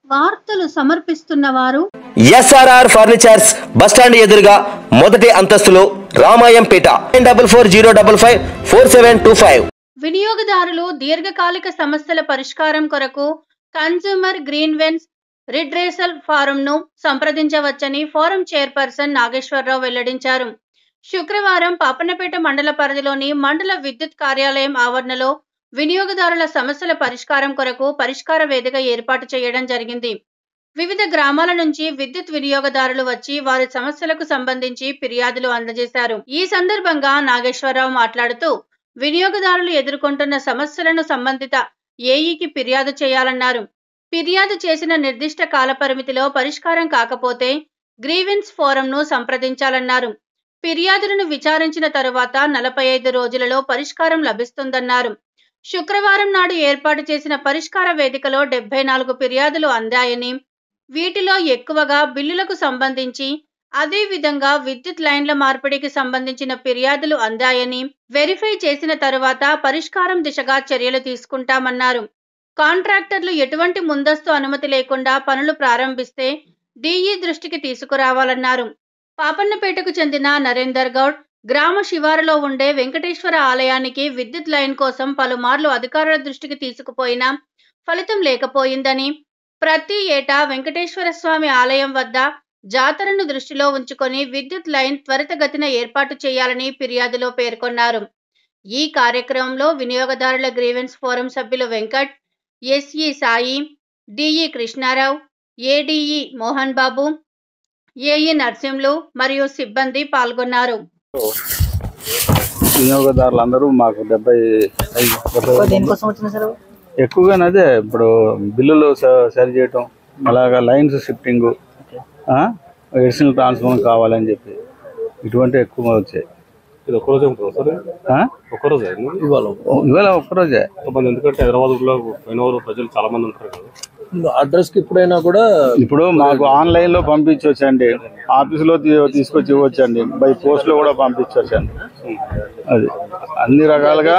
వార్తలు సమర్పిస్తున్న వారు ఎస్ఆర్ఆర్ ఫర్నిచర్స్ బస్టాండ్ ఎదురుగా మొదటి అంతస్తులో Ramayampet double four zero double five four seven two five వినియోగదారులు దీర్ఘకాలిక సమస్యల పరిష్కారం కొరకు కన్స్యూమర్ గ్రీన్వెన్స్ రిడ్రేసల్ ఫారంను సంప్రదించవచ్చని ఫోరం చైర్పర్సన్ నాగేశ్వరరావు వెల్లడించారు శుక్రవారం పాపన్నపేట మండల పరిధిలోని మండల విద్యుత్ కార్యాలయం ఆవరణలో వినియోగదారుల సమస్యల పరిష్కారం కొరకు పరిష్కార వేదిక ఏర్పాటు చేయడం జరిగింది వివిధ గ్రామాల నుంచి విద్యుత్ వినియోగదారులు వచ్చి వారి సమస్యలకు సంబంధించి ఫిర్యాదులు అందజేశారు ఈ సందర్భంగా నాగేశ్వరరావు మాట్లాడుతూ వినియోగదారులు ఎదుర్కొంటున్న సమస్యలను సంబంధిత ఏఈకి ఫిర్యాదు చేయాలన్నారు ఫిర్యాదు చేసిన నిర్దిష్ట కాలపరిమితిలో పరిష్కారం కాకపోతే గ్రీవెన్స్ ఫోరంను సంప్రదించాలన్నారు ఫిర్యాదులను విచారించిన తరువాత నలభై ఐదు రోజులలో పరిష్కారం లభిస్తుందన్నారు శుక్రవారం నాడు ఏర్పాటు చేసిన పరిష్కార వేదికలో డెబ్బై నాలుగు ఫిర్యాదులు అందాయని వీటిలో ఎక్కువగా బిల్లులకు సంబంధించి అదే విధంగా విద్యుత్ లైన్ల మార్పిడికి సంబంధించిన ఫిర్యాదులు అందాయని వెరిఫై చేసిన తరువాత పరిష్కారం దిశగా చర్యలు తీసుకుంటామన్నారు కాంట్రాక్టర్లు ఎటువంటి ముందస్తు అనుమతి లేకుండా పనులు ప్రారంభిస్తే డీఈ దృష్టికి తీసుకురావాలన్నారు పాపన్నపేటకు చెందిన నరేందర్ గౌడ్ గ్రామ శివారులో ఉండే వెంకటేశ్వర ఆలయానికి విద్యుత్ లైన్ కోసం పలుమార్లు అధికారుల దృష్టికి తీసుకుపోయినా ఫలితం లేకపోయిందని ప్రతి ఏటా వెంకటేశ్వర స్వామి ఆలయం వద్ద జాతరను దృష్టిలో ఉంచుకొని విద్యుత్ లైన్ త్వరితగతిన ఏర్పాటు చేయాలని ఫిర్యాదులో పేర్కొన్నారు ఈ కార్యక్రమంలో వినియోగదారుల గ్రీవెన్స్ ఫోరం సభ్యులు Venkat SE Sai DE Krishnarao ADE Mohan Babu AE Narsimlu మరియు సిబ్బంది పాల్గొన్నారు వినియోగదారులందరూ మాకు డెబ్బై ఐదు డెబ్బై దేనికోసం వచ్చిన సార్ ఎక్కువగా అదే ఇప్పుడు బిల్లులు స- సరి చేయటం అలాగా లైన్స్ షిఫ్టింగ్ ఎడిషనల్ ట్రాన్స్ఫార్మర్ కావాలని చెప్పి ఇటువంటి ఎక్కువ వచ్చాయి ఇది ఒక్కరోజే ఉంటుంది సార్ ఆ? ఒక్కరోజే ఇవాళ ఇవాళ ఒక్కరోజే కొంతమంది ఎందుకంటే హైదరాబాద్ లో పోయిన వారు ప్రజలు చాలా మంది ఉంటారు కదా అడ్రస్ కి ఎప్పుడైనా కూడా ఇప్పుడు మాకు ఆన్లైన్ లో పంపించవచ్చండి ఆఫీసులో తీ- తీసుకొచ్చి ఇవ్వచ్చండి బై పోస్ట్ లో కూడా పంపించవచ్చండి అది అన్ని రకాలుగా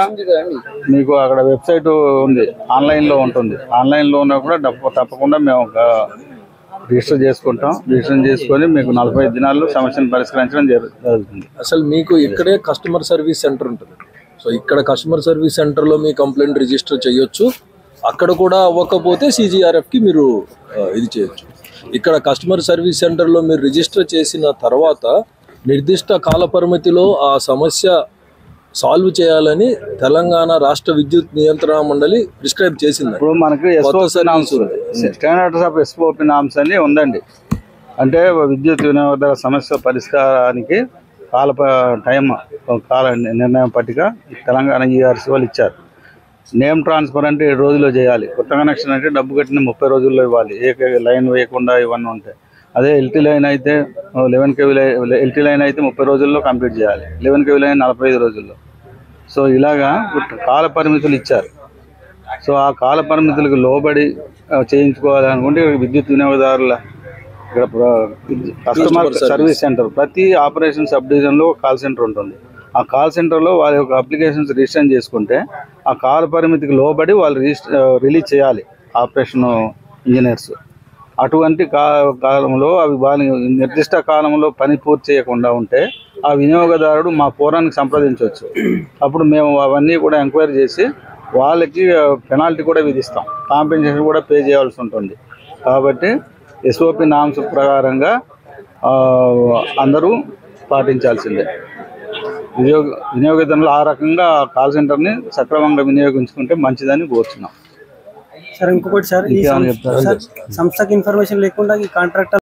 మీకు అక్కడ వెబ్సైట్ ఉంది ఆన్లైన్ లో ఉంటుంది ఆన్లైన్ లో ఉన్నా కూడా డప్ప- తప్పకుండా మేము ఒక రిజిస్టర్ చేసుకుంటాం రిజిస్టర్ చేసుకొని మీకు నలభై ఐదు దినాల్లో సమస్యను పరిష్కరించడం జరు- జరుగుతుంది అసలు మీకు ఇక్కడే కస్టమర్ సర్వీస్ సెంటర్ ఉంటుంది సో ఇక్కడ కస్టమర్ సర్వీస్ సెంటర్లో మీ కంప్లైంట్ రిజిస్టర్ చేయొచ్చు అక్కడ కూడా అవ్వకపోతే సిజిఆర్ఎఫ్కి మీరు ఆ, ఇది చేయొచ్చు ఇక్కడ కస్టమర్ సర్వీస్ సెంటర్లో మీరు రిజిస్టర్ చేసిన తర్వాత నిర్దిష్ట కాల పరిమితిలో ఆ సమస్య సాల్వ్ చేయాలని తెలంగాణ రాష్ట్ర విద్యుత్ నియంత్రణ మండలి ప్రిస్క్రైబ్ చేసింది ఇప్పుడు మనకి SOP norms standards of SOP norms అని ఉందండి అంటే విద్యుత్ వినియోగదార సమస్య పరిష్కారానికి కాల ప- టైం కాల నిర్ణయం పట్టిక తెలంగాణ ఈఆర్సీ వాళ్ళు ఇచ్చారు నేమ్ ట్రాన్స్ఫర్ అంటే ఏడు రోజుల్లో చేయాలి కొత్త కనెక్షన్ అంటే డబ్బు కట్టిన ముప్పై రోజుల్లో ఇవ్వాలి ఏ లైన్ వేయకుండా ఇవన్నీ ఉంటాయి అదే ఎల్టీ లైన్ అయితే eleven KV line LT line అయితే ముప్పై రోజుల్లో కంప్లీట్ చేయాలి లెవెన్ కేవీ లైన్ నలభై ఐదు రోజుల్లో సో ఇలాగా కాల పరిమితులు ఇచ్చారు సో ఆ కాల పరిమితులకు లోబడి ఆ, చేయించుకోవాలనుకుంటే విద్యుత్ వినియోగదారుల ఇక్కడ ప్ర- విద్యు- కస్టమర్ సర్వీస్ సెంటర్ ప్రతి ఆపరేషన్ సబ్ డివిజన్లో ఒక కాల్ సెంటర్ ఉంటుంది ఆ కాల్ సెంటర్లో వాళ్ళ యొక్క అప్లికేషన్స్ రిజిస్టర్ చేసుకుంటే ఆ కాల పరిమితికి లోబడి వాళ్ళు రిజిస్టర్ రిలీజ్ చేయాలి ఆపరేషన్ ఇంజనీర్స్ అటువంటి కా కాలంలో అవి వాళ్ళ నిర్దిష్ట కాలంలో పని పూర్తి చేయకుండా ఉంటే ఆ వినియోగదారుడు మా ఫోరానికి సంప్రదించవచ్చు అప్పుడు మేము అవన్నీ కూడా ఎంక్వైరీ చేసి వాళ్ళకి పెనాల్టీ కూడా విధిస్తాం కాంపెన్సేషన్ కూడా పే చేయాల్సి ఉంటుంది కాబట్టి ఎస్ఓపి నామ్స్ ప్రకారంగా ఆ, అందరూ పాటించాల్సిందే వినియోగ వినియోగదారులు ఆ రకంగా కాల్ సెంటర్ని సక్రమంగా వినియోగించుకుంటే మంచిదని కోరుతున్నాం సార్ ఇంకొకటి సార్ ఈ ఇంకేమైనా సంస్థ- చెప్తారా? సార్, సంస్థకి ఇన్ఫర్మేషన్ లేకుండా ఈ కాంట్రాక్టర్